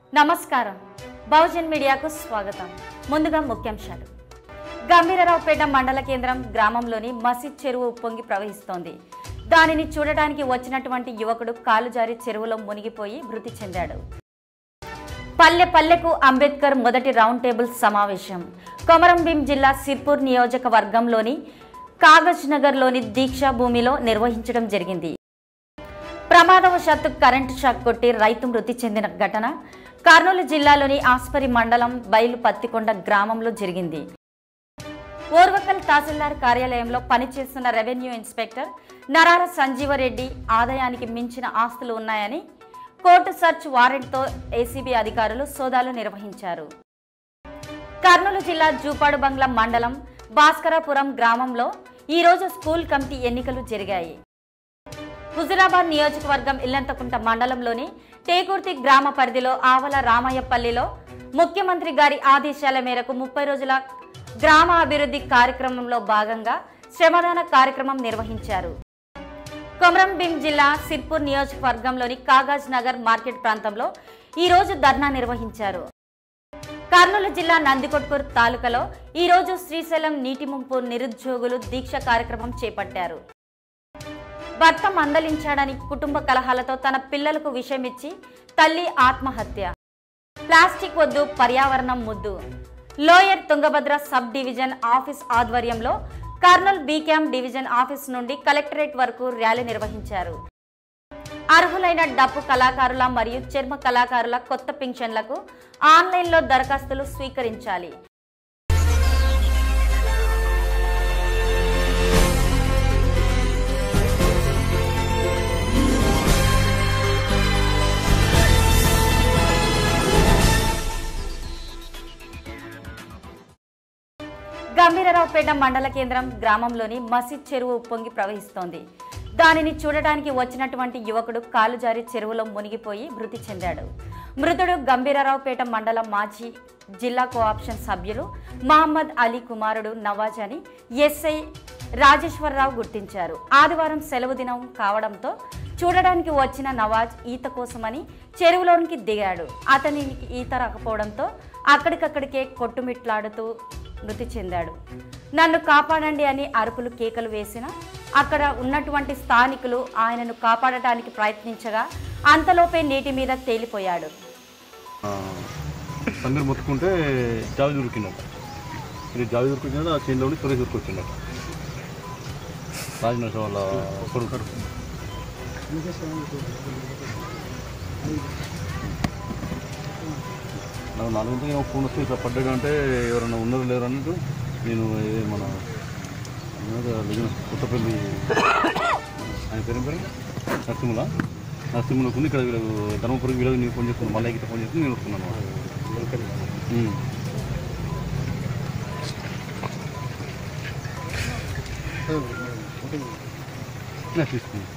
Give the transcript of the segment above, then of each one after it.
నమస్కారం బహుజన్ మీడియాకు స్వాగతం ముందుగా ముఖ్యాంశాలు గంభీరరావుపేట మండల కేంద్రం గ్రామంలోని మసీద్ చెరువు ఉప్పొంగి ప్రవహిస్తోంది దానిని చూడడానికి వచ్చినటువంటి యువకుడు కాలు జారి చెరువులో మునిగిపోయి మృతి చెందాడు పల్లె పల్లెకు అంబేద్కర్ మొదటి రౌండ్ టేబుల్ సమావేశం కొమరంభీం జిల్లా సిర్పూర్ నియోజకవర్గంలోని కాగజ్ నగర్లోని దీక్షా భూమిలో నిర్వహించడం జరిగింది ప్రమాదవశాత్తు కరెంటు షాక్ కొట్టి రైతు మృతి చెందిన ఘటన కర్నూలు జిల్లాలోని ఆస్పరి మండలం బయలు పత్తికొండ గ్రామంలో జరిగింది ఓర్వకల్ తహసీల్దార్ కార్యాలయంలో పనిచేస్తున్న రెవెన్యూ ఇన్స్పెక్టర్ నరార సంజీవరెడ్డి ఆదాయానికి మించిన ఆస్తులు ఉన్నాయని కోర్టు సర్చ్ వారెంట్తో ఏసీబీ అధికారులు సోదాలు నిర్వహించారు కర్నూలు జిల్లా జూపాడు బంగ్లా మండలం భాస్కరాపురం గ్రామంలో ఈరోజు స్కూల్ కమిటీ ఎన్నికలు జరిగాయి హుజురాబాద్ నియోజకవర్గం ఇల్లంతకుంట మండలంలోని టేకుర్తి గ్రామ పరిధిలో ఆవల రామయ్యపల్లిలో ముఖ్యమంత్రి గారి ఆదేశాల మేరకు ముప్పై రోజుల గ్రామ అభివృద్ధి కార్యక్రమంలో భాగంగా శ్రమదాన కార్యక్రమం నిర్వహించారు కొమరంభీం జిల్లా సిర్పూర్ నియోజకవర్గంలోని కాగజ్ నగర్ మార్కెట్ ప్రాంతంలో ఈ రోజు ధర్నా నిర్వహించారు కర్నూలు జిల్లా నందికొట్కూరు తాలూకాలో ఈ రోజు శ్రీశైలం నీటి ముంపు నిరుద్యోగులు దీక్ష కార్యక్రమం చేపట్టారు భర్త మందలించాడని కుటుంబ కలహాలతో తన పిల్లలకు విషమిచ్చి తల్లి ఆత్మహత్య ప్లాస్టిక్ వద్దు పర్యావరణం ముద్దు lower Tungabhadra sub division office ఆధ్వర్యంలో Kurnool B camp division office నుండి కలెక్టరేట్ వరకు ర్యాలీ నిర్వహించారు అర్హులైన డప్పు కళాకారుల మరియు చర్మ కళాకారుల కొత్త పింఛన్లకు ఆన్లైన్లో దరఖాస్తులు స్వీకరించాలి గంభీరరావుపేట మండల కేంద్రం గ్రామంలోని మసీద్ చెరువు ఉప్పొంగి ప్రవహిస్తోంది దానిని చూడడానికి వచ్చినటువంటి యువకుడు కాలు జారి చెరువులో మునిగిపోయి మృతి చెందాడు మృతుడు గంభీరరావుపేట మండల మాజీ జిల్లా కోఆప్షన్ సభ్యులు మహమ్మద్ అలీ కుమారుడు నవాజ్ అని ఎస్ఐ రాజేశ్వరరావు గుర్తించారు ఆదివారం సెలవు దినం కావడంతో చూడడానికి వచ్చిన నవాజ్ ఈత కోసమని చెరువులోనికి దిగాడు అతనికి ఈత రాకపోవడంతో అక్కడికక్కడికే కొట్టుమిట్లాడుతూ మృతి చెందాడు నన్ను కాపాడండి అని అరుపులు కేకలు వేసిన అక్కడ ఉన్నటువంటి స్థానికులు ఆయనను కాపాడటానికి ప్రయత్నించగా అంతలోపే నీటి మీద తేలిపోయాడు ఆ, సమీర్ మొత్తుకుంటే జావి దొరికిందట ఇది జావి దొరికిందట ఆ చేనులో ఉండి సురేష్ దొరికొచ్చిందట రాజనరసింహ వాళ్ళ కొడుకు నాకు నాలుగు గంటలకు ఏమో ఫోన్ వస్తే ఇట్లా పడ్డాడు అంటే ఎవరైనా ఉన్నారు లేరు అన్నట్టు నేను ఏ మన ఏదో లిగిన కొత్తపల్లి ఆయన పేరు ఏం పేరు నరసింహుల నరసింహులకు ఇక్కడ వీళ్ళకు ధర్మపురికి వీళ్ళకి నేను ఫోన్ చేస్తున్నాను మళ్ళీ ఇక్కడ ఫోన్ చేసి నేను వస్తున్నాను ఉమ్. నేను తీసుకున్నాను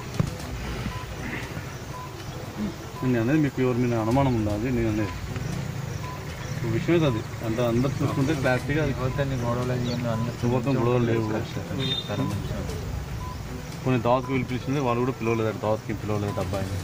నేను అనేది మీకు ఎవరి మీద అనుమానం ఉందా అది నేను అనేది ఒక విషయమే అది అంత అందరు చూసుకుంటే క్లారిటీగా అది ఎవరితో గొడవలు లేవు కొన్ని దావత్కి వెళ్ళి పిలిచింది వాళ్ళు కూడా పిలవలేదు దావత్కి పిలవలేదు అబ్బాయిని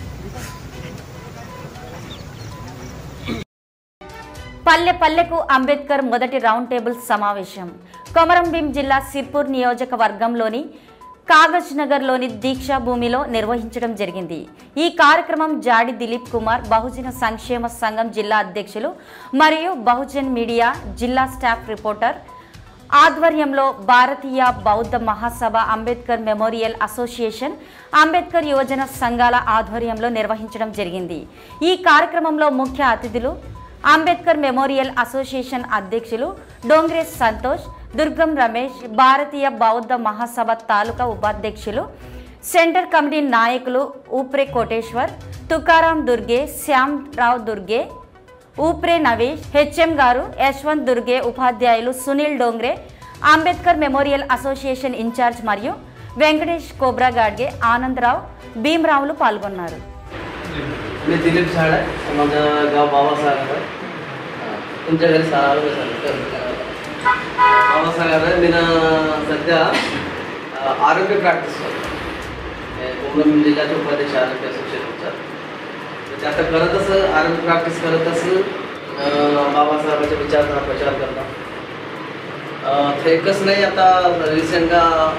పల్లె పల్లెకు అంబేద్కర్ మొదటి రౌండ్ టేబుల్ సమావేశం కొమరంభీం జిల్లా సిర్పూర్ నియోజకవర్గంలోని కాగజ్ నగర్లోని దీక్షా భూమిలో నిర్వహించడం జరిగింది ఈ కార్యక్రమం జాడి దిలీప్ కుమార్ బహుజన సంక్షేమ సంఘం జిల్లా అధ్యక్షులు మరియు బహుజన్ మీడియా జిల్లా స్టాఫ్ రిపోర్టర్ ఆధ్వర్యంలో భారతీయ బౌద్ధ మహాసభ అంబేద్కర్ మెమోరియల్ అసోసియేషన్ అంబేద్కర్ యువజన సంఘాల ఆధ్వర్యంలో నిర్వహించడం జరిగింది ఈ కార్యక్రమంలో ముఖ్య అతిథులు అంబేద్కర్ మెమోరియల్ అసోసియేషన్ అధ్యక్షులు డోంగ్రేస్ సంతోష్ దుర్గం రమేష్ భారతీయ బౌద్ధ మహాసభ తాలూకా ఉపాధ్యక్షులు సెంటర్ కమిటీ నాయకులు ఊప్రే కోటేశ్వర్ తుకారాం దుర్గే శ్యామ్ రావ్ దుర్గే ఊప్రే నవేష్ హెచ్ఎం గారు యశ్వంత్ దుర్గే ఉపాధ్యాయులు Sunil Dongre Ambedkar memorial association incharge మరియు వెంకటేష్ కోబ్రా గాడ్గే ఆనందరావు భీమరావులు पालगొన్నారు मी दिलीप साड आहे माझं गाव बाबासाहेब आहे तुमच्या घरी सारा बाबासाहेब आहे मी ना सध्या अ, आरोग्य प्रॅक्टिस करतो कोकण जिल्ह्याचे उपाध्यक्ष आरोग्य असोसिएशनचा ते आता करतच आर्मी प्रॅक्टिस करतच अं, बाबासाहेबांच्या विचारधारा प्रचार करतात अं, ते एकच नाही आता रिसेंटगा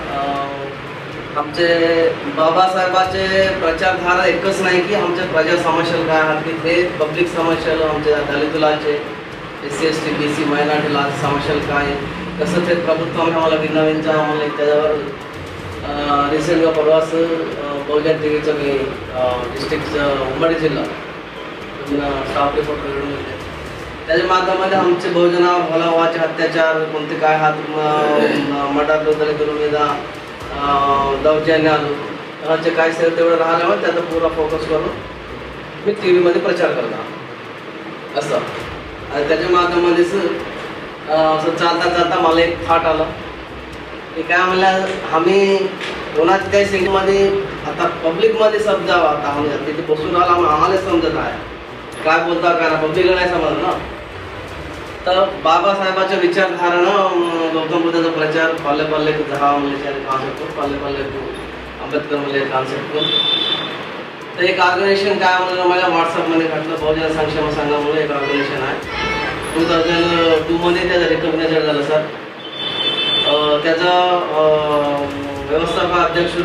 आमचे बाबासाहेबाचे प्रचारधारा एकच नाही की आमचे प्रजा समस्या काय आहात की ते पब्लिक समस्या आमच्या दलितुलाचे S C S T B C मायनॉरिटीला समस्या काय कसं ते ప్రభుత్వం आम्हाला विनवीचा आम्हाला त्याच्यावर रिसेंटगा परवाच बहुजन टीव्हीचं मी डिस्ट्रिक्ट उंबडी जिल्हा स्टाफ रिपोर्ट करून घेतले त्याच्या माध्यमामध्ये आमचे बहुजना भलावाचे अत्याचार कोणते काय हात मटार दलित మీద दौर्जन्याలు ह्याचे काय असेल तेवढं राहिल्यामुळे त्याचा पुरा फोकस करून मी टी व्हीमध्ये प्रचार करतो असं आणि त्याच्या माध्यमाध्येच असं चालता चालता मला एक थाट आलं की काय म्हणलं आम्ही कोणाच काही सिंगमध्ये आता पब्लिकमध्ये समजावं आता आम्ही तिथे बसून राहिला मग आम्हाला समजत आहे काय बोलता काय ना पब्लिकला नाही समजत ना तर बाबासाहेबाच्या विचारधारानं अं, गौतम बुद्धाचा प्रचार पल्ले पल्ले दहा मुलीचे कॉन्सेप्ट पल्ले पल्ले आंबेडकर मुले कॉन्सेप्ट तर एक ऑर्गनायझेशन काय म्हणलं मला व्हॉट्सअपमध्ये घातलं बहुजन संक्षेम संघामुळे एक ऑर्गनायझेशन आहे टू थाउजंड टूमध्ये त्याचं रिकग्नायझेड झालं सर अं, त्याचं अं, व्यवस्थापक अध्यक्ष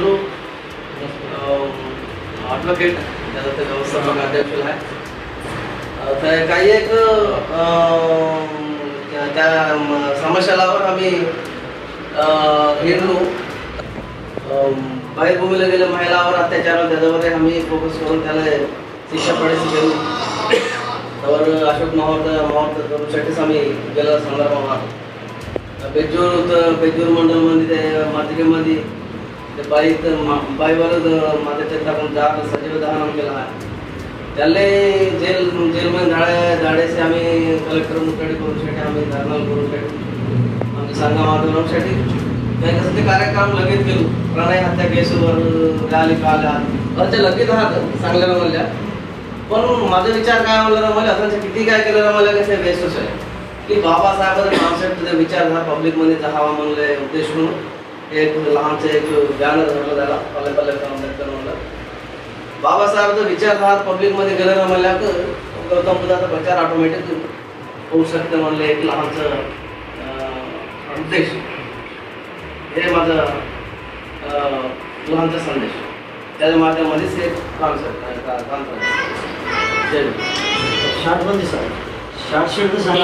ॲडव्होकेट त्याचं ते व्यवस्थापक अध्यक्ष आहे अं, तर काही एक अं, त्या- त्या म- समस्यालावर आम्ही अं, हिंडलो अं, बाहेरभूमीला गेले महिलावर अत्याचार त्याच्यावर आम्ही फोकस करून त्याला शिक्षा पडायची गेलो त्यावर अशोक माहोत माहोत करूसाठीच आम्ही गेलो संदर्भात बेजूर होतं बेजूर मंडळमध्ये ते मातिकेमध्ये ते बाई बाईवर माझ्या ते टाकून जाग सजीव दहन केला आहे त्याले जेल जेलमध्ये धाडे धाडेसे आम्ही कलेक्टर मुकडे करूसाठी आम्ही धरणा करूसाठी आम्ही सांगा माधवरावसाठी काही कसं ते कार्यक्रम लगेच केलो प्रणय हत्या केसवर रॅली काल्या असे लगेच राहत चांगल्याला म्हणल्या पण माझा विचार काय म्हणलं ना मला असं किती काय केलं ना मला कसं बेस्टच आहे की बाबासाहेबांचा कॉन्सेप्ट पब्लिक पब्लिकमध्ये जावा म्हणले उद्देश म्हणून एक लहानसे एक बॅनर धरलं त्याला पल्ले पल्ले आंबेडकर म्हणलं बाबासाहेबांचा विचारधार पब्लिकमध्ये गेलं ना म्हणल्या तर गौतम बुद्धाचा प्रचार ऑटोमॅटिक होऊ शकतं म्हणलं एक लहानचं अं, उद्देश हे माझं अं, लहानचा संदेश त्याच्या माध्यमाध्येच हे कॉन्सेप्ट कॉन्फरन्स जय गुरु. ಶಾರ್ಟ್ ಬಂದಿ ಸರ್ ಶಾರ್ಟ್ ಶೀಟ್ ಸರ್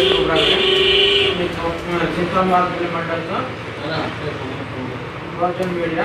ಚಿಂತಾಮಾರ್ಗ ಮಂಡಲದ ವಾಚನ್ ಮೀಡಿಯಾ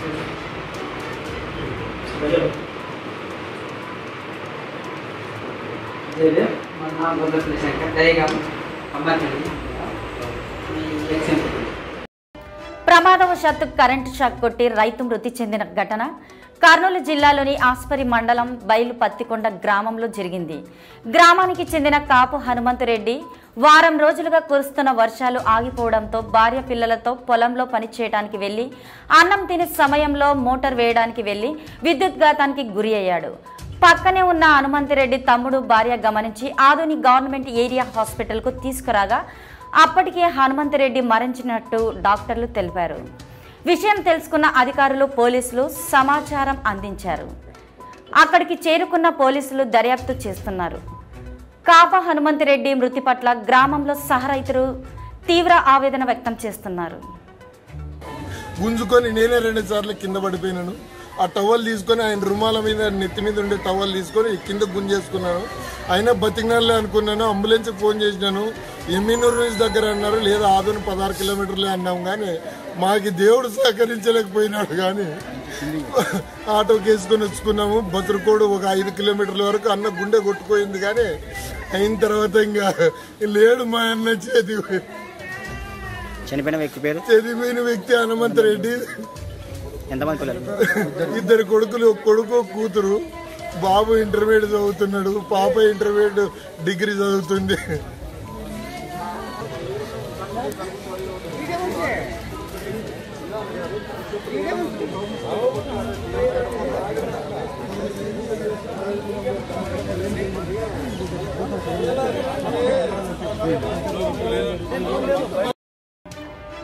మన నాన్న బొగ్గపల్లి శంకర్ దయగా అమ్మాయి ఎక్సెంపుల్ ప్రమాదవశాత్తు కరెంటు షాక్ కొట్టి రైతు మృతి చెందిన ఘటన కర్నూలు జిల్లాలోని ఆస్పరి మండలం బయలు పత్తికొండ గ్రామంలో జరిగింది గ్రామానికి చెందిన కాపు హనుమంతరెడ్డి వారం రోజులుగా కురుస్తున్న వర్షాలు ఆగిపోవడంతో భార్య పిల్లలతో పొలంలో పనిచేయడానికి వెళ్లి అన్నం తినే సమయంలో మోటార్ వేయడానికి వెళ్లి విద్యుత్ఘాతానికి గురి అయ్యాడు పక్కనే ఉన్న హనుమంతరెడ్డి తమ్ముడు భార్య గమనించి ఆధునిక గవర్నమెంట్ ఏరియా హాస్పిటల్కు తీసుకురాగా అప్పటికే హనుమంతరెడ్డి మరణించినట్టు డాక్టర్లు తెలిపారు విషయం తెలుసుకున్న అధికారులు పోలీసులు సమాచారం అందించారు అక్కడికి చేరుకున్న పోలీసులు దర్యాప్తు చేస్తున్నారు కాప హనుమంతరెడ్డి మృతి పట్ల గ్రామంలో సహ రైతులు తీవ్ర ఆవేదన వ్యక్తం చేస్తున్నారు గుంజుకొని నేనే రెండు సార్లు కింద పడిపోయినాను ఆ టవల్ తీసుకొని ఆయన రుమాల మీద నెత్తి మీద ఉండే టవల్ తీసుకొని కింద గుంజేసుకున్నాను అయినా బతికినాలే అనుకున్నాను అంబులెన్స్ ఫోన్ చేసినాను ఎమ్మినూరు నుంచి దగ్గర అన్నారు లేదా ఆదోని పదహారు కిలోమీటర్లే అన్నాం కానీ మాకి దేవుడు సహకరించలేకపోయినాడు కానీ ఆటోకి వేసుకొని వచ్చుకున్నాము బతురుకోడు ఒక ఐదు కిలోమీటర్ల వరకు అన్న గుండె కొట్టుకోయింది కానీ అయిన తర్వాత ఇంకా లేడు మా అన్న చేతి చనిపోయిన వ్యక్తి పేరు చనిపోయిన వ్యక్తి హనుమంతరెడ్డి ఎంతమంది పిల్లలు ఇద్దరు కొడుకులు ఒక కొడుకు ఒక కూతురు బాబు ఇంటర్మీడియట్ చదువుతున్నాడు పాప ఇంటర్మీడియట్ డిగ్రీ చదువుతుంది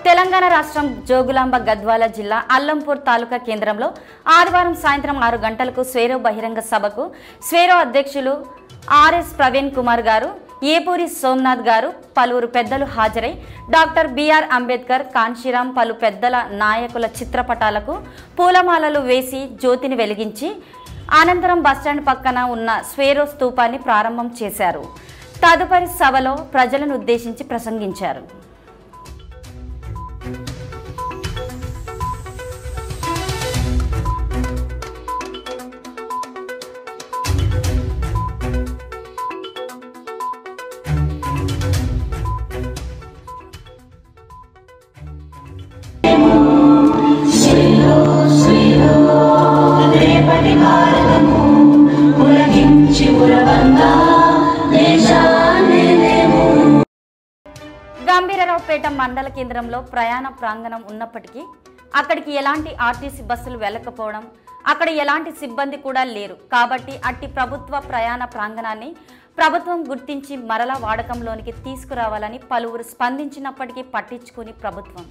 తెలంగాణ రాష్ట్రం జోగులాంబ గద్వాల జిల్లా అల్లంపూర్ తాలూకా కేంద్రంలో ఆదివారం సాయంత్రం ఆరు గంటలకు స్వేరో బహిరంగ సభకు స్వేరో అధ్యక్షులు ఆర్ఎస్ ప్రవీణ్ కుమార్ గారు ఏపూరి సోమనాథ్ గారు పలువురు పెద్దలు హాజరై డాక్టర్ బిఆర్ అంబేద్కర్ కాంశీరాం పలు పెద్దల నాయకుల చిత్రపటాలకు పూలమాలలు వేసి జ్యోతిని వెలిగించి అనంతరం బస్టాండ్ పక్కన ఉన్న స్వేరో స్తూపాన్ని ప్రారంభం చేశారు తదుపరి సభలో ప్రజలను ఉద్దేశించి ప్రసంగించారు రేపటి భారతము ఉలగించి ఉరవంగా దేశాన్ని లేము గంభీరరావుపేట మండల కేంద్రంలో ప్రయాణ ప్రాంగణం ఉన్నప్పటికీ అక్కడికి ఎలాంటి ఆర్టీసీ బస్సులు వెళ్ళకపోవడం అక్కడ ఎలాంటి సిబ్బంది కూడా లేరు కాబట్టి అట్టి ప్రభుత్వ ప్రయాణ ప్రాంగణాన్ని ప్రభుత్వం గుర్తించి మరలా వాడకంలోనికి తీసుకురావాలని పలువురు స్పందించినప్పటికీ పట్టించుకుని ప్రభుత్వం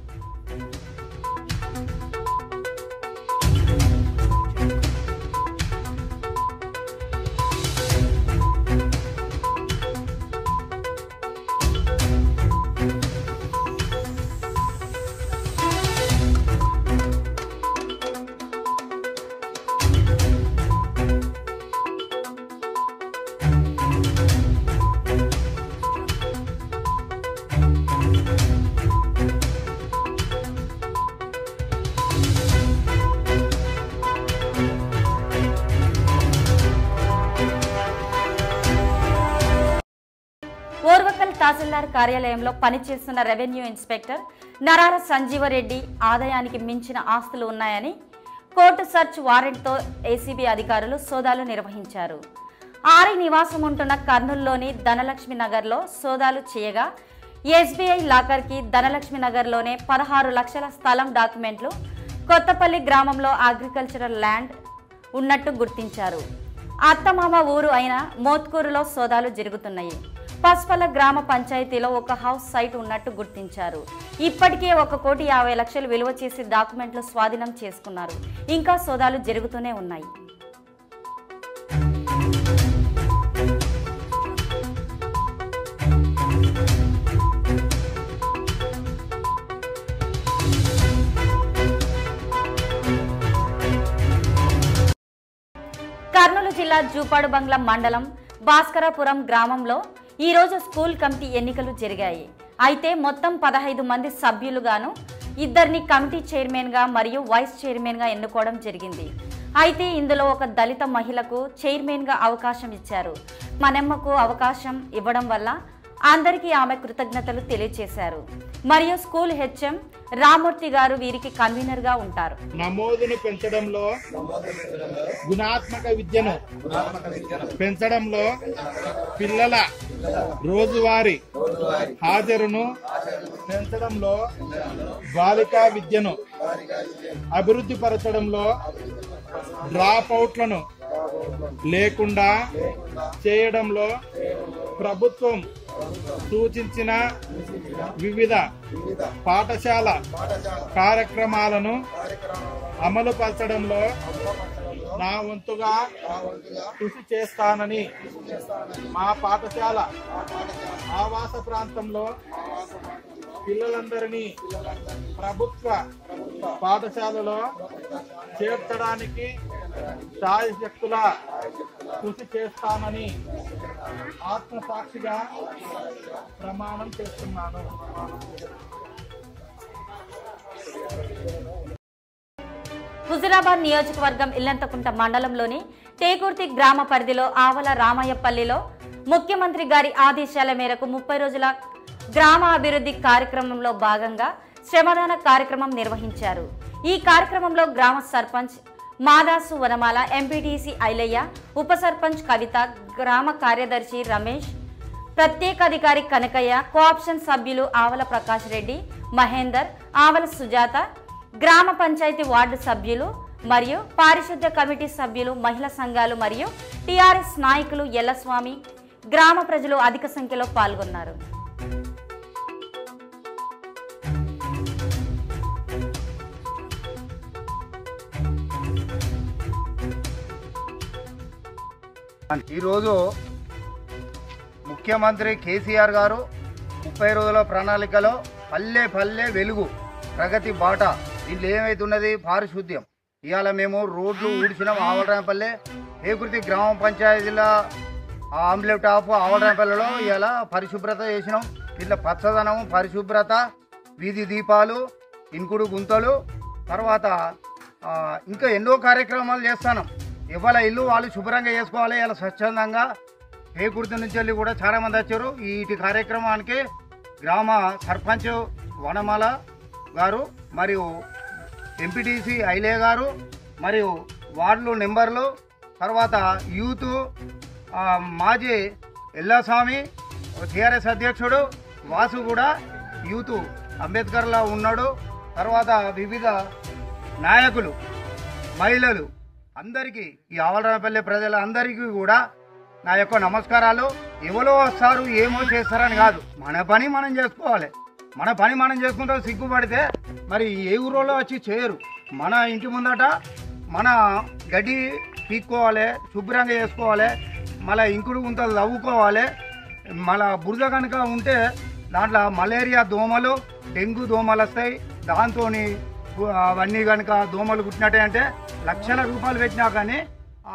ఓర్వకల్ తహసీల్దార్ కార్యాలయంలో పనిచేస్తున్న రెవెన్యూ ఇన్స్పెక్టర్ నరార సంజీవరెడ్డి ఆదాయానికి మించిన ఆస్తులు ఉన్నాయని కోర్టు సర్చ్ వారెంట్తో ఏసీబీ అధికారులు సోదాలు నిర్వహించారు ఆరి నివాసం ఉంటున్న కర్నూలులోని ధనలక్ష్మి నగర్లో సోదాలు చేయగా ఎస్బీఐ లాకర్కి ధనలక్ష్మి నగర్లోనే పదహారు లక్షల స్థలం డాక్యుమెంట్లు కొత్తపల్లి గ్రామంలో అగ్రికల్చరల్ ల్యాండ్ ఉన్నట్టు గుర్తించారు అత్తమామ ఊరు అయిన మోత్కూరులో సోదాలు జరుగుతున్నాయి పస్పల గ్రామ పంచాయతీలో ఒక హౌస్ సైట్ ఉన్నట్టు గుర్తించారు ఇప్పటికే ఒక కోటి యాభై లక్షలు విలువ చేసి డాక్యుమెంట్లు స్వాధీనం చేసుకున్నారు ఇంకా సోదాలు జరుగుతూనే ఉన్నాయి కర్నూలు జిల్లా జూపాడు బంగ్లా మండలం భాస్కరపురం గ్రామంలో ఈరోజు స్కూల్ కమిటీ ఎన్నికలు జరిగాయి అయితే మొత్తం పదహైదు మంది సభ్యులుగాను ఇద్దరిని కమిటీ చైర్మన్గా మరియు వైస్ చైర్మన్గా ఎన్నుకోవడం జరిగింది అయితే ఇందులో ఒక దళిత మహిళకు చైర్మన్గా అవకాశం ఇచ్చారు మనెమ్మకు అవకాశం ఇవ్వడం వల్ల అందరికీ ఆమె కృతజ్ఞతలు తెలియజేశారు మరియు స్కూల్ హెచ్ఎం రామూర్తి గారు వీరికి కన్వీనర్గా ఉంటారు నమోదును పెంచడంలో గుణాత్మక విద్యను పెంచడంలో పిల్లల రోజువారీ హాజరును పెంచడంలో బాలికా విద్యను అభివృద్ధి పరచడంలో డ్రాప్ అవుట్లను లేకుండా చేయడంలో ప్రభుత్వం సూచించిన వివిధ పాఠశాల కార్యక్రమాలను అమలు పరచడంలో నా వంతుగా కృషి చేస్తానని మా పాఠశాల ఆవాస ప్రాంతంలో పిల్లలందరినీ ప్రభుత్వ పాఠశాలలో చేర్చడానికి శాయశక్తుల కృషి చేస్తానని ఆత్మసాక్షిగా ప్రమాణం చేస్తున్నాను హుజురాబాద్ నియోజకవర్గం ఇల్లంతకుంట మండలంలోని టేకుర్తి గ్రామ పరిధిలో ఆవల రామయ్యపల్లిలో ముఖ్యమంత్రి గారి ఆదేశాల మేరకు ముప్పై రోజుల గ్రామ అభివృద్ధి కార్యక్రమంలో భాగంగా శ్రమదాన కార్యక్రమం నిర్వహించారు ఈ కార్యక్రమంలో గ్రామ సర్పంచ్ మాదాసు వనమాల ఎంపీటీసీ ఐలయ్య ఉప సర్పంచ్ కవిత గ్రామ కార్యదర్శి రమేష్ ప్రత్యేక అధికారి కనకయ్య కోఆప్షన్ సభ్యులు ఆవల ప్రకాష్ రెడ్డి మహేందర్ ఆవల సుజాత గ్రామ పంచాయతీ వార్డు సభ్యులు మరియు పారిశుద్ధ్య కమిటీ సభ్యులు మహిళా సంఘాలు మరియు టీఆర్ఎస్ నాయకులు ఎల్లస్వామి గ్రామ ప్రజలు అధిక సంఖ్యలో పాల్గొన్నారు ఈరోజు ముఖ్యమంత్రి కేసీఆర్ గారు ముప్పై రోజుల ప్రణాళికలో పల్లె పల్లె వెలుగు ప్రగతి బాట దీంట్లో ఏమైతున్నది పారిశుద్ధ్యం ఇవాళ మేము రోడ్లు ఊడ్చినాం ఆవలరాయపల్లె ఏకృతి గ్రామ పంచాయతీల ఆమ్లెట్ టాప్ ఆవలరాయపల్లెలో ఇవాళ పరిశుభ్రత చేసినాం దీంట్లో పచ్చదనం పరిశుభ్రత వీధి దీపాలు ఇంకుడు గుంతలు తర్వాత ఆ, ఇంకా ఎన్నో కార్యక్రమాలు చేస్తాను ఇవాళ ఇల్లు వాళ్ళు శుభ్రంగా చేసుకోవాలి ఇలా స్వచ్ఛందంగా పేకుర్తి నుంచి వెళ్ళి కూడా చాలా మంది వచ్చారు ఈ కార్యక్రమానికి గ్రామ సర్పంచ్ వనమాల గారు మరియు ఎంపీటీసీ ఐలే గారు మరియు వార్డులు నెంబర్లు తర్వాత యూత్ ఆ, మాజీ ఎల్లాస్వామి టీఆర్ఎస్ అధ్యక్షుడు వాసు కూడా యూత్ అంబేద్కర్లో ఉన్నాడు తర్వాత వివిధ నాయకులు మహిళలు అందరికీ ఈ ఆవలరాపల్లి ప్రజలందరికీ కూడా నా యొక్క నమస్కారాలు ఎవరో వస్తారు ఏమో చేస్తారని కాదు మన పని మనం చేసుకోవాలి మన పని మనం చేసుకుంటే సిగ్గుపడితే మరి ఏ ఊరోలో వచ్చి చేయరు మన ఇంటి ముందట మన గడ్డి పీక్కోవాలి శుభ్రంగా చేసుకోవాలి మళ్ళీ ఇంకుడు గుంతలు తవ్వుకోవాలి మళ్ళా బురద కనుక ఉంటే దాంట్లో మలేరియా దోమలు డెంగ్యూ దోమలు వస్తాయి దాంతో అవన్నీ కనుక దోమలు కుట్టినట్టే అంటే లక్షల రూపాయలు పెట్టినా కానీ ఆ,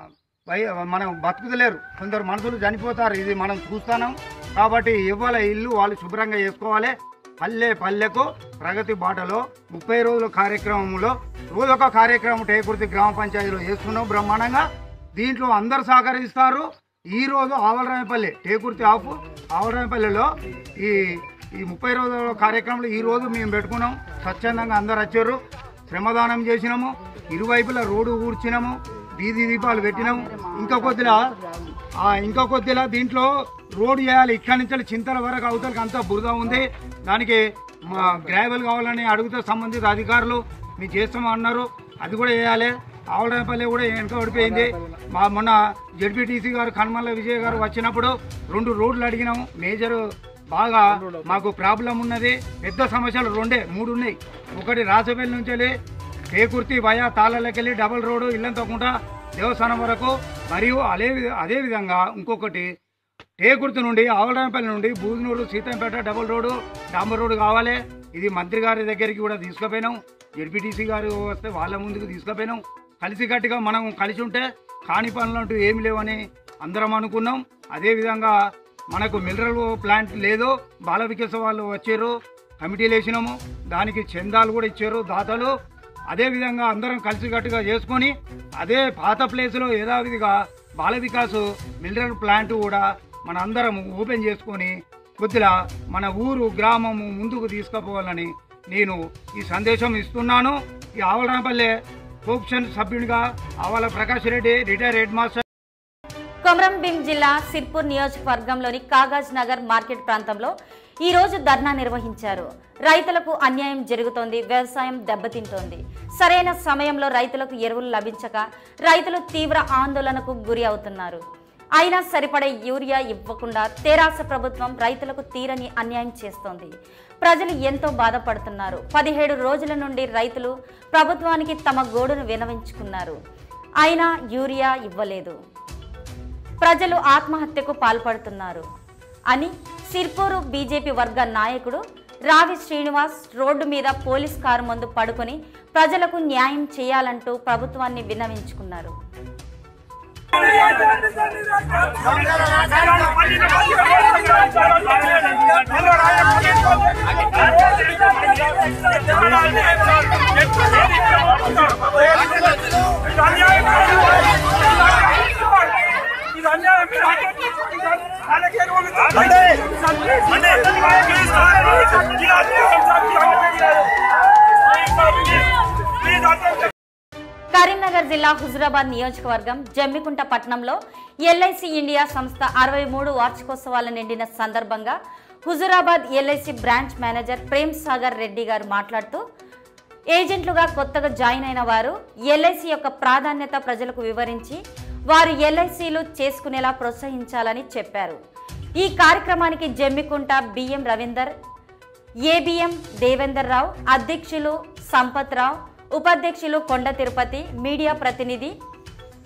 వై- మనం బతుకుతలేరు కొందరు మనుషులు చనిపోతారు ఇది మనం చూస్తున్నాం కాబట్టి ఇవాళ ఇల్లు వాళ్ళు శుభ్రంగా చేసుకోవాలి పల్లె పల్లెకు ప్రగతి బాటలో ముప్పై రోజుల కార్యక్రమంలో రోజొక కార్యక్రమం టేకుర్తి గ్రామ పంచాయతీలో చేస్తున్నాం బ్రహ్మాండంగా దీంట్లో అందరు సహకరిస్తారు ఈ రోజు ఆవలరాయపల్లి టేకుర్తి ఆఫ్ ఆవలరాయపల్లిలో ఈ ఈ ముప్పై రోజుల కార్యక్రమంలో ఈ రోజు మేము పెట్టుకున్నాం స్వచ్ఛందంగా అందరు వచ్చారు శ్రమదానం చేసినాము ఇరువైపులా రోడ్డు ఊడ్చినాము వీధి దీపాలు పెట్టినాము ఇంకా కొద్దిగా ఆ, ఇంకా కొద్దిగా దీంట్లో రోడ్ చేయాలి ఇక్కడి నుంచి చింతల వరకు అవతలకి అంతా బురద ఉంది దానికి మా గ్రావెల్ కావాలని అడిగితే సంబంధిత అధికారులు మీరు చేస్తామన్నారు అది కూడా వేయాలి ఆవడపల్లి కూడా వెనక పడిపోయింది మా మొన్న జడ్పీటీసీ గారు కనుమల్ల విజయ్ గారు వచ్చినప్పుడు రెండు రోడ్లు అడిగినాము మేజర్ బాగా మాకు ప్రాబ్లం ఉన్నది పెద్ద సమస్యలు రెండే మూడు ఉన్నాయి ఒకటి రాజపల్లి నుంచి వెళ్ళి టేకుర్తి వయా తాళాలకెళ్ళి డబల్ రోడ్డు ఇల్లంతకుండా దేవస్థానం వరకు మరియు అదే అదే విధంగా ఇంకొకటి టేకుర్తి నుండి ఆవలరాంపల్లి నుండి బూదినూరు సీతంపేట డబుల్ రోడ్డు డాంబర్ రోడ్డు కావాలి ఇది మంత్రి గారి దగ్గరికి కూడా తీసుకుపోయినాం జడ్పీటీసీ గారు వస్తే వాళ్ళ ముందుకు తీసుకుపోయినాం కలిసికట్టుగా మనం కలిసి ఉంటే కాని పనులు అంటూ ఏమి లేవని అందరం అనుకున్నాం అదేవిధంగా మనకు మినరల్ ప్లాంట్ లేదు బాల వికాస వాళ్ళు వచ్చారు కమిటీలు వేసినాము దానికి చందాలు కూడా ఇచ్చారు దాతలు అదేవిధంగా అందరం కలిసికట్టుగా చేసుకొని అదే పాత ప్లేస్లో యథావిధిగా బాల వికాస్ మినరల్ ప్లాంట్ కూడా మన అందరం ఓపెన్ చేసుకొని కొద్దిగా మన ఊరు గ్రామము ముందుకు తీసుకుపోవాలని నేను ఈ సందేశం ఇస్తున్నాను ఈ ఆవలరాపల్లె కోప్షన్ సభ్యునిగా Avala Prakash Reddy retire headmaster Komaram Bheem జిల్లా సిర్పూర్ నియోజకవర్గంలోని కాగజ్ నగర్ మార్కెట్ ప్రాంతంలో ఈ రోజు ధర్నా నిర్వహించారు రైతులకు అన్యాయం జరుగుతోంది వ్యవసాయం దెబ్బతింటోంది సరైన సమయంలో రైతులకు ఎరువులు లభించక రైతులు తీవ్ర ఆందోళనకు గురి అవుతున్నారు అయినా సరిపడే యూరియా ఇవ్వకుండా తెరాస ప్రభుత్వం రైతులకు తీరని అన్యాయం చేస్తోంది ప్రజలు ఎంతో బాధపడుతున్నారు పదిహేడు రోజుల నుండి రైతులు ప్రభుత్వానికి తమ గోడును వినవించుకున్నారు అయినా యూరియా ఇవ్వలేదు ప్రజలు ఆత్మహత్యకు పాల్పడుతున్నారు అని సిర్పూరు బీజేపీ వర్గ నాయకుడు రావి శ్రీనివాస్ రోడ్డు మీద పోలీస్ కారు ముందు పడుకొని ప్రజలకు న్యాయం చేయాలంటూ ప్రభుత్వాన్ని విన్నవించుకున్నారు కరీంనగర్ జిల్లా హుజురాబాద్ నియోజకవర్గం జమ్మికుంట పట్టణంలో ఎల్ఐసి ఇండియా సంస్థ అరవై మూడు వార్షికోత్సవాలు నిండిన సందర్భంగా Huzurabad LIC branch manager Prem Sagar Reddy గారు మాట్లాడుతూ ఏజెంట్లుగా కొత్తగా జాయిన్ అయిన వారు ఎల్ఐసి యొక్క ప్రాధాన్యత ప్రజలకు వివరించి వారు ఎల్ఐసిలు చేసుకునేలా ప్రోత్సహించాలని చెప్పారు ఈ కార్యక్రమానికి జమ్మికుంట బిఎం రవీందర్ ఏబిఎం దేవేందర్ రావు అధ్యక్షులు సంపత్ రావు ఉపాధ్యక్షులు కొండ తిరుపతి మీడియా ప్రతినిధి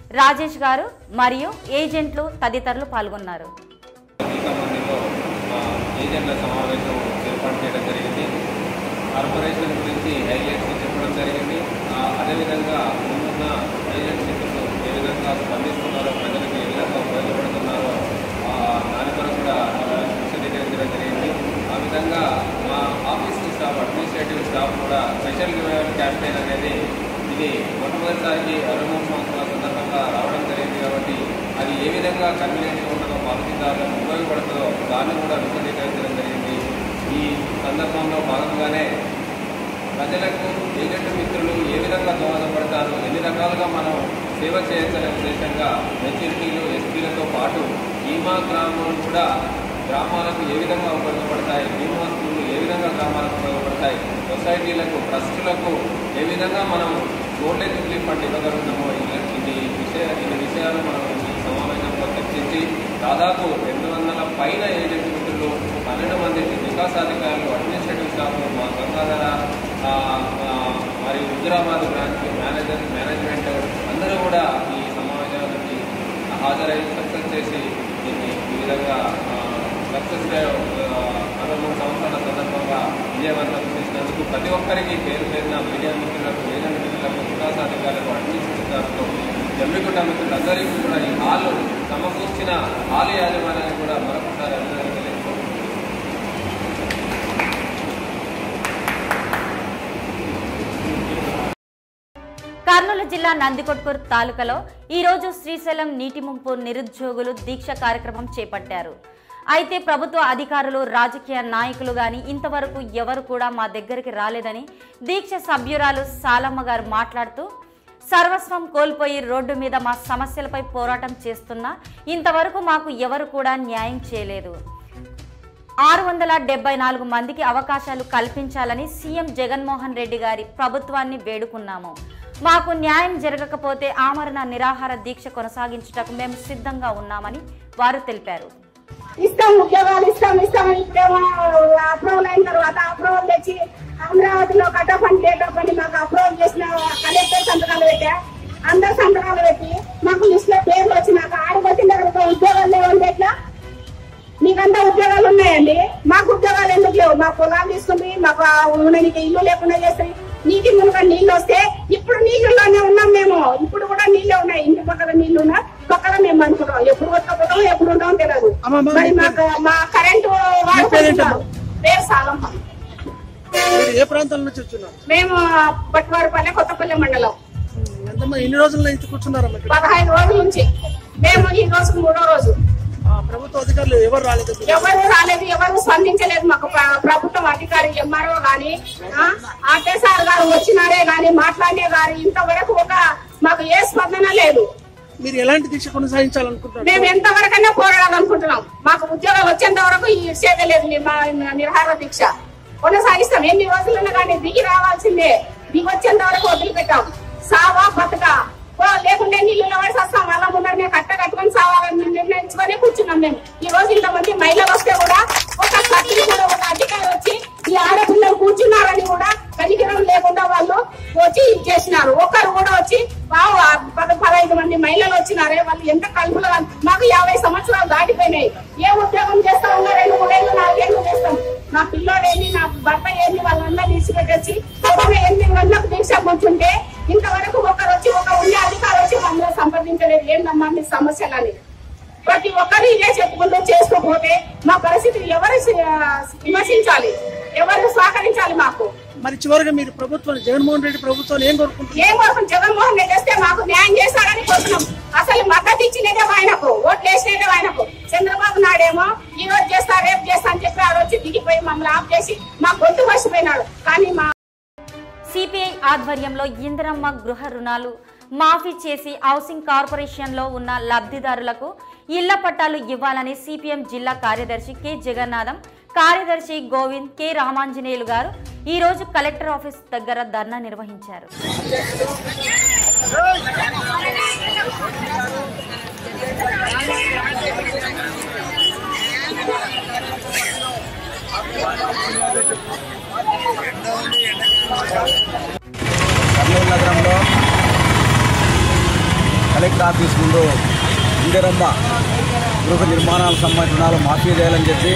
రాజేష్ గారు మరియు ఏజెంట్లు తదితరులు పాల్గొన్నారు ఈ సంబంధింలో మా ఏజెంట్ల సమావేశం ఏర్పాటు చేయడం జరిగింది కార్పొరేషన్ గురించి హైలైట్స్ చెప్పడం జరిగింది ఆ, అదేవిధంగా ముందున్న ఏజెంట్ మిత్రులు ఏ విధంగా స్పందిస్తున్నారో ప్రజలకు ఏ విధంగా ఉపయోగపడుతున్నారో ఆ, దాని కొరకు కూడా విశదీకరించడం జరిగింది ఆ విధంగా మా ఆఫీస్ స్టాఫ్ అడ్మినిస్ట్రేటివ్ స్టాఫ్ కూడా స్పెషల్ క్యాంపెయిన్ అనేది ఇది మొట్టమొదటిసారికి అరవై మూడు సంవత్సరాల సందర్భంగా రావడం జరిగింది కాబట్టి అది ఏ విధంగా కన్వీనియంట్గా ఉంటుందో పాలసీదారులకు ఉపయోగపడుతుందో దాన్ని కూడా విశదీకరించడం జరిగింది ఈ సందర్భంలో భాగంగానే ప్రజలకు ఏజెంట్ మిత్రులు ఏ విధంగా దోహదపడతారు ఎన్ని రకాలుగా మనం సేవ చేయొచ్చనే ఉద్దేశంగా మెచ్యూరిటీలు ఎస్పీలతో పాటు బీమా గ్రామాలు కూడా గ్రామాలకు ఏ విధంగా ఉపయోగపడతాయి బీమా స్కూళ్ళు ఏ విధంగా గ్రామాలకు ఉపయోగపడతాయి సొసైటీలకు ట్రస్టులకు ఏ విధంగా మనం గోల్డెన్ జూబ్లీ ఫండ్ ఇవ్వగలుగుతామో ఇది ఇది విషయ ఇన్ని విషయాలు మనం ఈ సమావేశంలో చర్చించి దాదాపు రెండు వందల పైన ఏజెంట్ మిత్రులు పన్నెండు మంది వికాసాధికారులు అడ్మినిస్ట్రేటివ్ స్టాఫ్ మా గంగాధర ఆ, ఆ, మరియు హుజురాబాద్ బ్రాంచ్ మేనేజర్ మేనేజ్మెంట్ అందరూ కూడా ఈ సమావేశానికి హాజరై సక్సెస్ చేసి దీన్ని ఈ విధంగా సక్సెస్గా అరవై మూడు సంవత్సరాల సందర్భంగా విజయవంతం చేసినందుకు ప్రతి ఒక్కరికి పేరు పేరున మీడియా మిత్రులకు ఏజెంట్ మిత్రులకు వికాసాధికారులకు అడ్మినిస్ట్రేటర్లకు జమ్మిగుట్ట మిత్రులందరికీ కూడా ఈ హాల్ సమకూర్చిన హాల్ యాజమాన్యానికి కూడా మరొకసారి అభినందనలు తెలియజేస్తున్నాను కర్నూలు జిల్లా నందికొట్కూరు తాలూకాలో ఈరోజు శ్రీశైలం నీటి ముంపు నిరుద్యోగులు దీక్ష కార్యక్రమం చేపట్టారు అయితే ప్రభుత్వ అధికారులు రాజకీయ నాయకులు గాని ఇంతవరకు ఎవరు కూడా మా దగ్గరికి రాలేదని దీక్ష సభ్యురాలు సాలమ్మ గారు మాట్లాడుతూ సర్వస్వం కోల్పోయి రోడ్డు మీద మా సమస్యలపై పోరాటం చేస్తున్నా ఇంతవరకు మాకు ఎవరు కూడా న్యాయం చేయలేదు ఆరు వందల డెబ్బై నాలుగు మందికి అవకాశాలు కల్పించాలని సీఎం జగన్మోహన్ రెడ్డి గారి ప్రభుత్వాన్ని వేడుకున్నాము మాకు న్యాయం జరగకపోతే ఆమరణ నిరాహార దీక్ష కొనసాగించుటకు మేము సిద్ధంగా ఉన్నామని వారు తెలిపారు ఇస్తాం ఉద్యోగాలు ఇస్తాం ఇస్తాం అని ఇప్పుడేమో అప్రూవల్ అయిన తర్వాత అప్రూవల్ తెచ్చి అమరావతిలో కటప్ అని టేకప్ అని మాకు అప్రూవల్ చేసిన కలెక్టర్ సంతకాలు పెట్టా అందరు సంతకాలు పెట్టి మాకు లిస్ట్ లో పేర్లు వచ్చినాక ఆడికి వచ్చిన తర్వాత ఉద్యోగాలు లేవంటే ఎట్లా మీకంతా ఉద్యోగాలు ఉన్నాయండి మాకు ఉద్యోగాలు ఎందుకు లేవు మా పొలాలు తీసుకుంది మాకు ఆ ఉండడానికి ఇల్లు లేకుండా చేస్తాయి నీటి మునుక నీళ్లు వస్తే ఇప్పుడు నీళ్ళలోనే ఉన్నాం మేము ఇప్పుడు కూడా నీళ్ళే ఉన్నాయి ఇంటి పక్కన నీళ్లు ఉన్నా పక్కన మేము అనుకుంటాం ఎప్పుడు కొట్టుకోపోతాం ఎప్పుడు ఉంటాం తెలియదు మరి మాకు మా కరెంటు వాడు పేరేంటమ్మా? పేరు సాలమ్మ మీరు ఏ ప్రాంతాల నుంచి వచ్చున్నారు మేము పట్టువారిపల్లె కొత్తపల్లి మండలం ఎంతమంది ఎన్ని రోజుల నుంచి కూర్చున్నారమ్మా ఇక్కడ పదహైదు రోజుల నుంచి మేము ఈ రోజు మూడో రోజు ఆ, ప్రభుత్వ అధికారులు ఎవరు రాలేదు ఎవరు రాలేదు ఎవరు స్పందించలేదు మాకు ప్ర- ప్రభుత్వం అధికారి ఎంఆర్ఓ గాని ఆర్టీసార్ గారు వచ్చినారే గాని మాట్లాడే గాని ఇంతవరకు ఒక మాకు ఏ స్పందన లేదు మీరు ఎలాంటి దీక్ష కొనసాగించాలనుకుంటున్నారు మేము ఎంతవరకైనా పోరాడాలనుకుంటున్నాం మాకు ఉద్యోగాలు వచ్చేంత వరకు ఈ సేవ లేదు మీ- మా నిర్హార దీక్ష కొనసాగిస్తాం ఎన్ని రోజులైనా కానీ దిగి రావాల్సిందే దిగి వచ్చేంత వరకు వదిలిపెట్టాం సావా బతక ఓ, లేకుంటే నీళ్ళు పడి వస్తాం వాళ్ళ ముందరనే కట్ట కట్టుకొని సావాలని నిర్ణయించుకొని కూర్చున్నాం మేము ఈ రోజు ఇంతమంది మహిళలు వస్తే కూడా ఒక కత్తిని కూడా ఒక అధికారి వచ్చి ఈ ఆడపిల్లలు కూర్చున్నారని కూడా కనికరం లేకుండా వాళ్ళు వచ్చి ఇచ్చేసినారు ఒక్కరు కూడా వచ్చి బావు ఆ పద పదహైదు మంది మహిళలు వచ్చినారే వాళ్ళు ఎంత కలుపులు మాకు యాభై సంవత్సరాలు దాటిపోయినాయి ఏ ఉద్యోగం చేస్తా ఉన్నా రెండు మూడేళ్ళు నాలుగేళ్ళు చేస్తాం నా పిల్లోడు ఏంది నా భర్త ఏంది వాళ్ళందరూ తీసుకెట్టొచ్చి పొద్దున ఎనిమిది గంటలకు దీక్ష కూర్చుంటే ఇంతవరకు ఒకరు వచ్చి ఒక ఉండే అధికారి వచ్చి మమ్మల్ని సంప్రదించలేదు ఏందమ్మా మీ సమస్యలని ప్రతి ఒక్కరు ఇదే చెప్పుకుంటూ చేసుకోకపోతే మా పరిస్థితి ఎవరు విమర్శించాలి ఎవరు సహకరించాలి మాకు మరి చివరిగా మీరు ప్రభుత్వం జగన్మోహన్ రెడ్డి ప్రభుత్వాన్ని ఏం కోరుకుంటున్నారు ఏం కోసం జగన్మోహన్ రెడ్డి వస్తే మాకు న్యాయం చేస్తాడని కోరుతున్నాం అసలు మద్దతు ఇచ్చినదే ఆయనకు ఓట్లు వేసినదే ఆయనకు చంద్రబాబు నాయుడేమో ఈ రోజు చేస్తా రేపు చేస్తా అని చెప్పి ఆ రోజు దిగిపోయి మమ్మల్ని ఆఫ్ చేసి మా గొంతు వసిపోయినాడు కానీ మా సిపిఐ ఆధ్వర్యంలో ఇందిరమ్మ గృహ రుణాలు మాఫీ చేసి హౌసింగ్ కార్పొరేషన్లో ఉన్న లబ్ధిదారులకు ఇళ్ల పట్టాలు ఇవ్వాలని సిపిఎం జిల్లా కార్యదర్శి కె జగన్నాథం కార్యదర్శి గోవింద్ కె రామాంజనేయులు గారు ఈ రోజు కలెక్టర్ ఆఫీస్ దగ్గర ధర్నా నిర్వహించారు కర్నూలు నగరంలో కలెక్టర్ ఆఫీస్ ముందు ఇందిరమ్మ గృహ నిర్మాణాలకు సంబంధించిన మాఫీ చేయాలని చెప్పి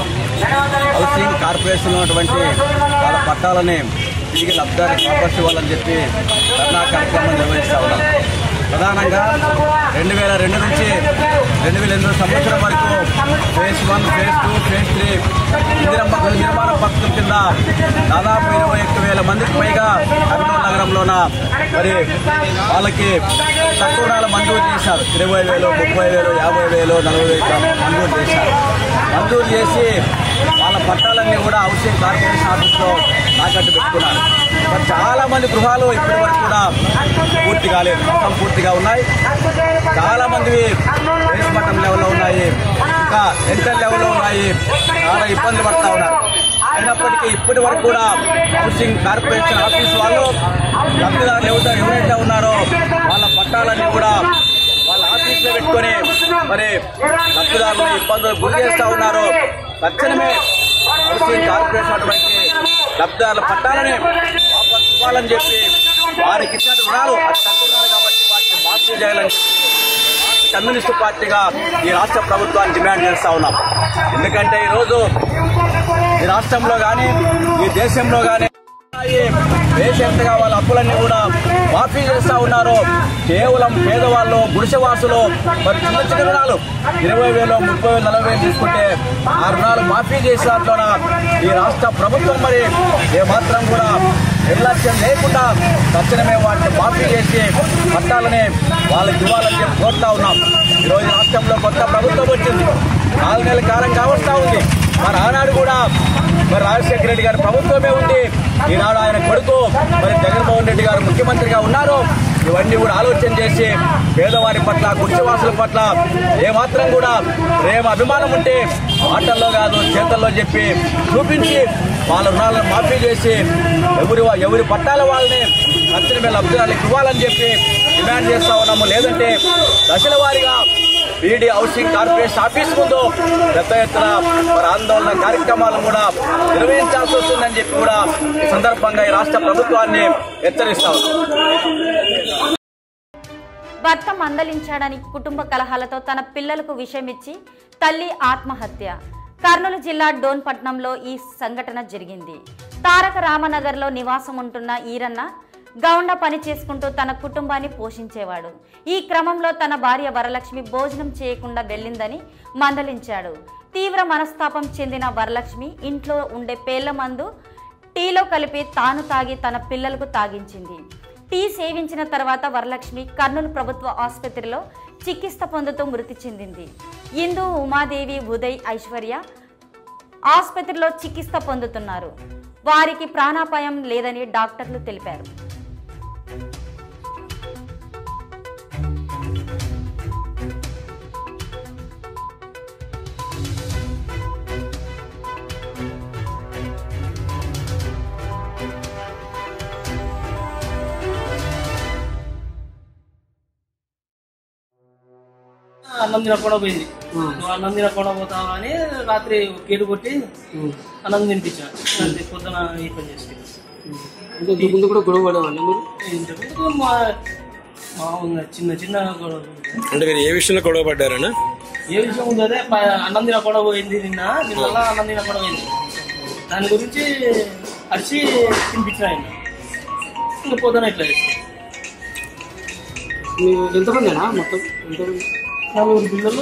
హౌసింగ్ కార్పొరేషన్ ఉన్నటువంటి వాళ్ళ పట్టాలని తిరిగి లబ్ధాన్ని వాపస్ ఇవ్వాలని చెప్పి ధర్నా కార్యక్రమం నిర్వహిస్తా ఉన్నాం ప్రధానంగా రెండు వేల రెండు నుంచి రెండు వేల ఎనిమిది సంవత్సరం వరకు phase one phase two phase three Indiramma గృహ నిర్మాణ పథకం కింద దాదాపు ఇరవై ఒక్క వేల మందికి పైగా కర్నూలు నగరంలోన మరి వాళ్ళకి తక్కువ రుణాలు మంజూరు చేశారు ఇరవై వేలు ముప్పై వేలు యాభై వేలు నలభై వేలు మంజూరు చేశారు మంజూరు చేసి వాళ్ళ పట్టాలన్నీ కూడా హౌసింగ్ కార్పొరేషన్ ఆఫీస్లో తాకట్టు పెట్టుకున్నారు మరి చాలా మంది గృహాలు ఇప్పటి వరకు కూడా పూర్తి కాలేదు మొత్తం పూర్తిగా ఉన్నాయి చాలా మందివి బేస్ మట్టం లెవెల్లో ఉన్నాయి ఇంకా సెంట్రల్ లెవెల్లో ఉన్నాయి చాలా ఇబ్బందులు పడతా ఉన్నారు అయినప్పటికీ ఇప్పటి వరకు కూడా హౌసింగ్ కార్పొరేషన్ ఆఫీస్ వాళ్ళు లబ్ధిదారులు ఎవరైతే ఎవరైతే ఉన్నారో వాళ్ళ పట్టాలన్నీ కూడా వాళ్ళ ఆఫీస్లో పెట్టుకొని మరి లబ్ధిదారులు ఇబ్బందులు గురి చేస్తా ఉన్నారు తక్షణమే హౌసింగ్ కార్పొరేషన్ అటువంటి లబ్ధిదారుల పట్టాలని వాపస్ ఇవ్వాలని చెప్పి వారికి ఇచ్చిన రుణాలు అతి తక్కువ రుణాలు కాబట్టి వాటిని మాఫీ చేయాలని చెప్పి భారత కమ్యూనిస్టు పార్టీగా ఈ రాష్ట్ర ప్రభుత్వాన్ని డిమాండ్ చేస్తా ఉన్నాం ఎందుకంటే ఈరోజు ఈ రాష్ట్రంలో కానీ ఈ దేశంలో కానీ దేశంతగా వాళ్ళ అప్పులన్నీ కూడా మాఫీ చేస్తా ఉన్నారు కేవలం పేదవాళ్ళు గుడిసెవాసులు మరి చిన్న చిన్న రుణాలు ఇరవై వేలు ముప్పై వేలు నలభై వేలు తీసుకుంటే ఆ రుణాలు మాఫీ చేసే దాంట్లోన ఈ రాష్ట్ర ప్రభుత్వం మరి ఏమాత్రం కూడా నిర్లక్ష్యం లేకుండా తక్షణమే వాటిని మాఫీ చేసి పట్టాలని వాళ్ళకి ఇవ్వాలని చెప్పి కోరుతా ఉన్నాం ఈరోజు రాష్ట్రంలో కొత్త ప్రభుత్వం వచ్చింది నాలుగు నెలల కాలం కావస్తా ఉంది మరి ఆనాడు కూడా మరి రాజశేఖర రెడ్డి గారి ప్రభుత్వమే ఉంది ఈనాడు ఆయన కొడుకు మరి జగన్మోహన్ రెడ్డి గారు ముఖ్యమంత్రిగా ఉన్నారు ఇవన్నీ కూడా ఆలోచన చేసి పేదవారి పట్ల గుర్చవాసుల పట్ల ఏమాత్రం కూడా ప్రేమ అభిమానం ఉంటే మాటల్లో కాదు చేతల్లో చెప్పి చూపించి వాళ్ళ రుణాలను మాఫీ చేసి ఎవరి ఎవరి పట్టాల వాళ్ళని తక్షణమే లబ్ధిదారులకు ఇవ్వాలని చెప్పి డిమాండ్ చేస్తా ఉన్నాము లేదంటే దశల వారీగా బీడీ హౌసింగ్ కార్పొరేషన్ ఆఫీస్ ముందు పెద్ద ఎత్తున మరి ఆందోళన కార్యక్రమాలు కూడా నిర్వహించాల్సి వస్తుందని చెప్పి కూడా ఈ సందర్భంగా ఈ రాష్ట్ర ప్రభుత్వాన్ని హెచ్చరిస్తా ఉన్నాం భర్త మందలించాడని కుటుంబ కలహాలతో తన పిల్లలకు విషమిచ్చి తల్లి ఆత్మహత్య కర్నూలు జిల్లా డోన్పట్నంలో ఈ సంఘటన జరిగింది తారక రామనగర్లో నివాసం ఉంటున్న ఈరన్న గౌండ పని చేసుకుంటూ తన కుటుంబాన్ని పోషించేవాడు ఈ క్రమంలో తన భార్య వరలక్ష్మి భోజనం చేయకుండా వెళ్ళిందని మందలించాడు తీవ్ర మనస్తాపం చెందిన వరలక్ష్మి ఇంట్లో ఉండే పేళ్ల మందు టీలో కలిపి తాను తాగి తన పిల్లలకు తాగించింది టీ సేవించిన తర్వాత వరలక్ష్మి కర్నూలు ప్రభుత్వ ఆసుపత్రిలో చికిత్స పొందుతూ మృతి చెందింది ఇందు ఉమాదేవి ఉదయ్ ఐశ్వర్య ఆసుపత్రిలో చికిత్స పొందుతున్నారు వారికి ప్రాణాపాయం లేదని డాక్టర్లు తెలిపారు అన్నం తినకుండా పోయింది నువ్వు అన్నం తినకుండా పోతావు అని రాత్రి గేటు కొట్టి అన్నం తినిపించాను అంతే పొద్దున ఈ పని చేసి ఇంతకు ముందు కూడా గొడవ పడేవాళ్ళు మీరు ఇంతకుముందు మా మామూలుగా చిన్న చిన్న గొడవ అంటే మీరు ఏ విషయంలో గొడవ పడ్డారనా ఏ విషయం ఉంది అదే ప- అన్నం తినకుండా పోయింది నిన్న నిన్న అన్నం తినకుండా పోయింది దాని గురించి అరిచి తినిపించిన ఆయన ఇంకా పొద్దున ఇట్లా చేసి మీరు ఎంతమందినా మొత్తం ఎంతమంది నలుగురు పిల్లలు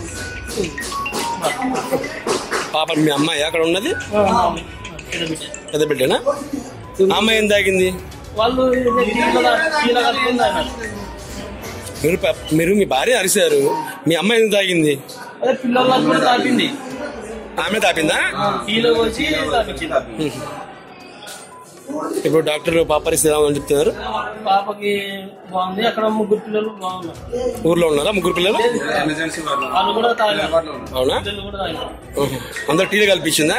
పాప మీ అమ్మాయి అక్కడ ఉన్నది ఎడబిడ్డ. పెద్ద బిడ్డనా ఆ అమ్మాయి ఏం తాగింది వాళ్ళు ఇదే కీళ్ళ కీళ్ళ కట్టుకుంది ఆయన మీరు ప- మీరు మీ భార్య అరిశారు మీ అమ్మాయి ఎందుకు తాగింది అదే పిల్లలకు కూడా తాపింది ఆమె తాపిందా కీలో వచ్చి తాపించింది ఇప్పుడు డాక్టర్ పాప పరిస్థితి ఎలా ఉందని చెప్తున్నారు పాపకి బాగుంది అక్కడ ముగ్గురు పిల్లలు బాగున్నారు ఊర్లో ఉన్నారా ముగ్గురు పిల్లలు వాళ్ళు కూడా తాగారు అవునా పిల్లలు కూడా తాగారు ఓహో. అందరు టీలు కల్పించిందా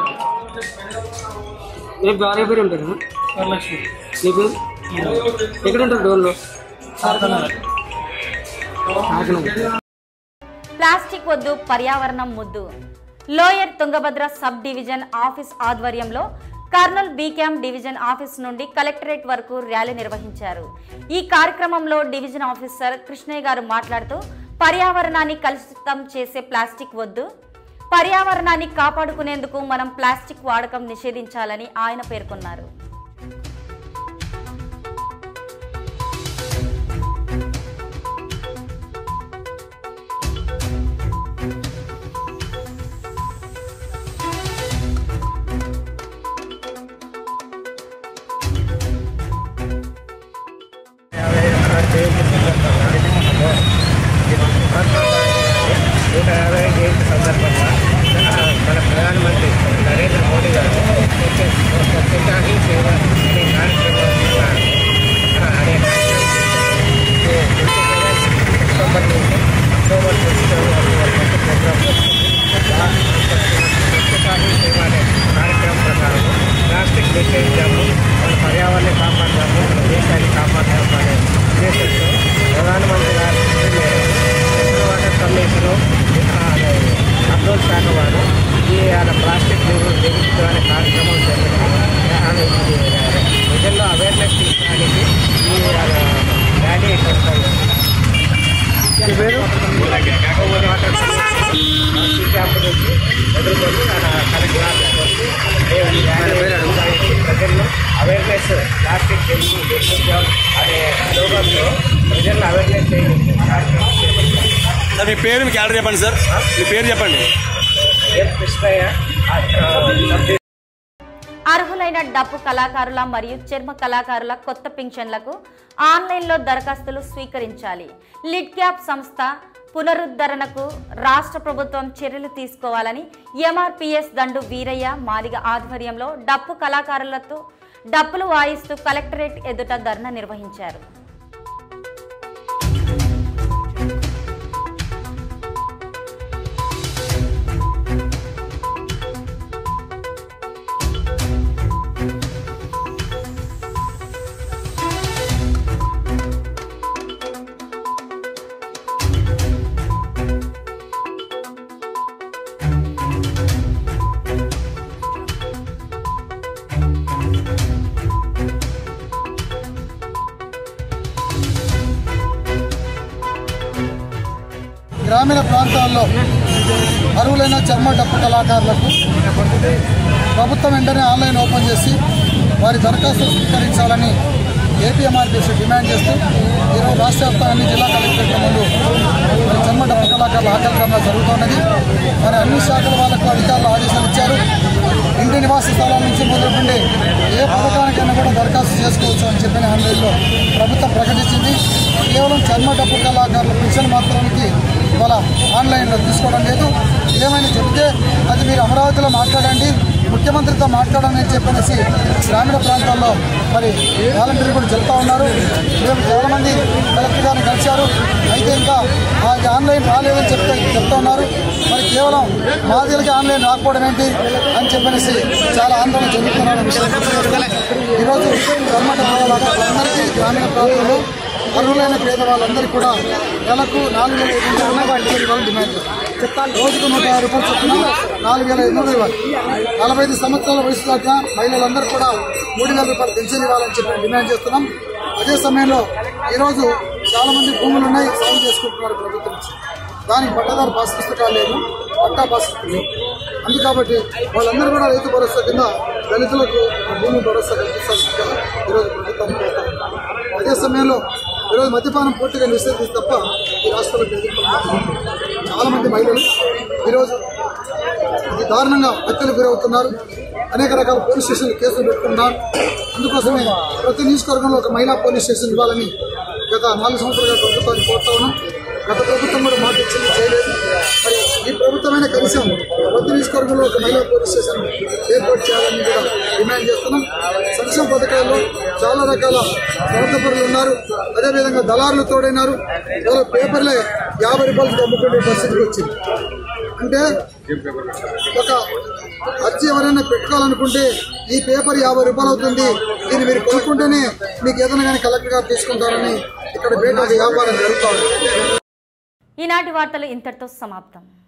రేపు భార్య పేరు ఉంటారు కదా వరలక్ష్మి నీ పేరు ఎక్కడ ఉంటారు డోర్లో సాధనగర్. కాకినాడ ప్లాస్టిక్ వద్దు పర్యావరణం ముద్దు lower Tungabhadra sub division office ఆధ్వర్యంలో Kurnool B camp division office నుండి కలెక్టరేట్ వరకు ర్యాలీ నిర్వహించారు ఈ కార్యక్రమంలో డివిజన్ ఆఫీసర్ కృష్ణయ్య గారు మాట్లాడుతూ పర్యావరణాన్ని కలుషితం చేసే ప్లాస్టిక్ వద్దు పర్యావరణాన్ని కాపాడుకునేందుకు మనం ప్లాస్టిక్ వాడకం నిషేధించాలని ఆయన పేర్కొన్నారు నూట యాభై జయంతి సందర్భంగా మన ప్రధానమంత్రి నరేంద్ర మోడీ గారు స్వచ్ఛతా హీ సేవ అనే కార్యక్రమం అనే అక్టోబర్ నుంచి October twenty programme Swachhata Hi Seva అనే కార్యక్రమం ప్రకారం ప్లాస్టిక్ నిషేధించాము మన పర్యావరణాన్ని కాపాడతాము మన దేశాన్ని కాపాడతాము అనే ఉద్దేశంతో ప్రధానమంత్రి గారు సెంట్రల్ వాటర్ కమిషన్ కంట్రోల్ శాఖ వారు ఈ ఆయన ప్లాస్టిక్ నిరోధించడం అనే కార్యక్రమం జరిగింది ప్రజల్లో అవేర్నెస్ తీసుకోవడానికి ఈ ర్యాలీ కొనసాగింది వాటర్ క్యాంప్ నుంచి ఎదుర్కొని కలెక్టర్ ఆఫీస్ వచ్చి మేము ఈ ర్యాలీ కొనసాగించి ప్రజల్లో అవేర్నెస్ ప్లాస్టిక్ తెలుగు నిర్మించాం అనే స్లోగన్తో ప్రజల్లో అవేర్నెస్ చేయించి కార్యక్రమం చేపట్టాం సార్ మీ పేరు మీకు ఆర్డర్ చెప్పండి సార్ మీ పేరు చెప్పండి ఎం కృష్ణయ్య ఆ, అర్హులైన డప్పు కళాకారుల మరియు చర్మ కళాకారుల కొత్త పింఛన్లకు ఆన్లైన్లో దరఖాస్తులు స్వీకరించాలి లిడ్ క్యాప్ సంస్థ పునరుద్ధరణకు రాష్ట్ర ప్రభుత్వం చర్యలు తీసుకోవాలని ఎంఆర్పిఎస్ దండు వీరయ్య మాదిగ ఆధ్వర్యంలో డప్పు కళాకారులతో డప్పులు వాయిస్తూ కలెక్టరేట్ ఎదుట ధర్నా నిర్వహించారు గ్రామీణ ప్రాంతాల్లో అర్హులైన చర్మ డప్పు కళాకారులకు ప్రభుత్వం వెంటనే ఆన్లైన్ ఓపెన్ చేసి వారి దరఖాస్తులు స్వీకరించాలని ఏపీఎంఆర్టీసీ డిమాండ్ చేస్తూ ఈరోజు రాష్ట్ర వ్యాప్తంగా అన్ని జిల్లా కలెక్టరేట్ల ముందు మరి చర్మ డప్పు కళాకారుల ఆకలికరణ జరుగుతున్నది మరి అన్ని శాఖల వాళ్ళకు అధికారులు ఆదేశాలు ఇచ్చారు ఇంటి నివాస స్థలాల నుంచి మొదలుకుండి ఏ పథకానికైనా కూడా దరఖాస్తు చేసుకోవచ్చు అని చెప్పిన ఆన్లైన్లో ప్రభుత్వం ప్రకటించింది కేవలం చర్మ డప్పు కళాకారుల పెన్షన్ మాత్రానికి ఇవాళ ఆన్లైన్లో తీసుకోవడం లేదు ఏమైనా చెప్తే అది మీరు అమరావతిలో మాట్లాడండి ముఖ్యమంత్రితో మాట్లాడని చెప్పనేసి గ్రామీణ ప్రాంతాల్లో మరి వాలంటీర్లు కూడా చెప్తా ఉన్నారు మేము చాలామంది కలెక్టర్ గారిని కలిశారు అయితే ఇంకా అది ఆన్లైన్ రాలేదని చెప్తే చెప్తా ఉన్నారు మరి కేవలం మాదిలకి ఆన్లైన్ రాకపోవడం ఏంటి అని చెప్పనేసి చాలా ఆందోళన చెందుతున్నారు ఈరోజు కర్మట అందరికీ గ్రామీణ ప్రాంతంలో అర్హులైన పేదవాళ్ళందరికీ కూడా నెలకు నాలుగు వేల ఐదు వందల రూపాయలు ఇవ్వాలని డిమాండ్ చేస్తారు రోజుకు నూట యాభై రూపాయలు చొప్పున నాలుగు వేల ఐదు వందలు ఇవ్వాలి నలభై ఐదు సంవత్సరాల వయసు దాకా మహిళలందరూ కూడా మూడు వేల రూపాయలు పెన్షన్ ఇవ్వాలని చెప్పి డిమాండ్ చేస్తున్నాం అదే సమయంలో ఈరోజు చాలా మంది భూములు ఉన్నాయి సాగు చేసుకుంటున్నారు ప్రభుత్వం నుంచి దానికి పట్టదారు పాస్ పుస్తకాలు లేవు పట్టా పాస్ లేవు అందు కాబట్టి వాళ్ళందరూ కూడా రైతు భరోసా కింద దళితులకు భూమి భరోసా కల్పిస్తారు ఈరోజు ప్రభుత్వానికి కోరుతా ఉన్నాం. అదే సమయంలో ఈరోజు మద్యపానం పూర్తిగా నిషేధిస్తే తప్ప ఈ రాష్ట్రంలో ఎదుర్కొంటున్నారు చాలా మంది మహిళలు ఈరోజు ఇది దారుణంగా హత్యలు గురవుతున్నారు అనేక రకాల పోలీస్ స్టేషన్లు కేసులు పెట్టుకుంటున్నారు అందుకోసమే ప్రతి నియోజకవర్గంలో ఒక మహిళా పోలీస్ స్టేషన్ ఇవ్వాలని గత నాలుగు సంవత్సరాలుగా ప్రభుత్వాన్ని కోరుతా ఉన్నాం గత ప్రభుత్వం కూడా మాట ఇచ్చింది చేయలేదు మరి ఈ ప్రభుత్వమైన కనీసం ప్రతి నియోజకవర్గంలో ఒక మహిళా పోలీస్ స్టేషన్ ఏర్పాటు చేయాలని కూడా డిమాండ్ చేస్తున్నాం సంక్షేమ పథకాల్లో చాలా రకాల స్వార్థపరులు ఉన్నారు అదేవిధంగా దళారులు తోడైనారు వాళ్ళ పేపర్లే యాభై రూపాయలకు అమ్ముకునే పరిస్థితికి వచ్చింది అంటే ఒక అర్జీ ఎవరైనా పెట్టుకోవాలనుకుంటే ఈ పేపర్ యాభై రూపాయలు అవుతుంది దీన్ని మీరు కొనుక్కుంటేనే మీకు ఏదైనా కానీ కలెక్టర్ గారు తీసుకుంటారని ఇక్కడ బయట వ్యాపారం జరుగుతూ ఉంది ఈనాటి వార్తలు ఇంతటితో సమాప్తం